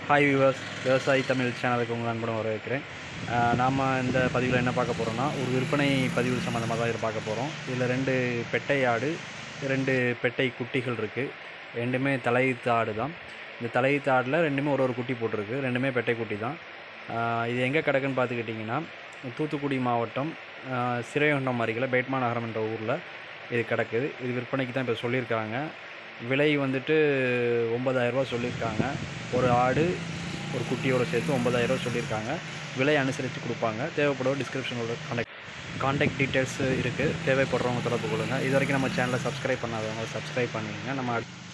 hi viewers விவசாயி தமிழ் சேனலுக்கு உங்கள் அன்புடன் வரவேற்கிறேன் ஆஹ் நாம இந்த பதிவில் என்ன பார்க்க போகிறோம்னா ஒரு விற்பனை பதிவு சம்மந்தமாக தான் இதை பார்க்க போகிறோம் இதில் ரெண்டு பெட்டை ஆடு ரெண்டு பெட்டை குட்டிகள் இருக்குது ரெண்டுமே தலையீத்து ஆடு தான் இந்த தலையீத்து ஆடில் ரெண்டுமே ஒரு ஒரு குட்டி போட்டிருக்கு ரெண்டுமே பெட்டை குட்டி தான் ஆஹ் இது எங்கே கிடக்குன்னு பார்த்துக்கிட்டிங்கன்னா தூத்துக்குடி மாவட்டம் ஆஹ் சிறையொண்டம் அருகில் பேட்மா நகரம் என்ற ஊரில் இது கிடக்குது இது விற்பனைக்கு தான் இப்போ சொல்லியிருக்காங்க விலை வந்துட்டு ஒம்பதாயிரரூபா சொல்லியிருக்காங்க ஒரு ஆடு ஒரு குட்டியோட சேர்த்து ஒம்பதாயிரரூபா சொல்லியிருக்காங்க விலை அனுசரித்து கொடுப்பாங்க தேவைப்படுவோம் டிஸ்கிரிப்ஷனோட கான்டாக்ட் கான்டாக்ட் டீட்டெயில்ஸ் இருக்குது தேவைப்படுறவங்க தொடர்பு கொள்ளுங்கள் இது வரைக்கும் நம்ம சேனலை சப்ஸ்கிரைப் பண்ணாதவங்க சப்ஸ்கிரைப் பண்ணிடுங்க நம்ம அடுத்த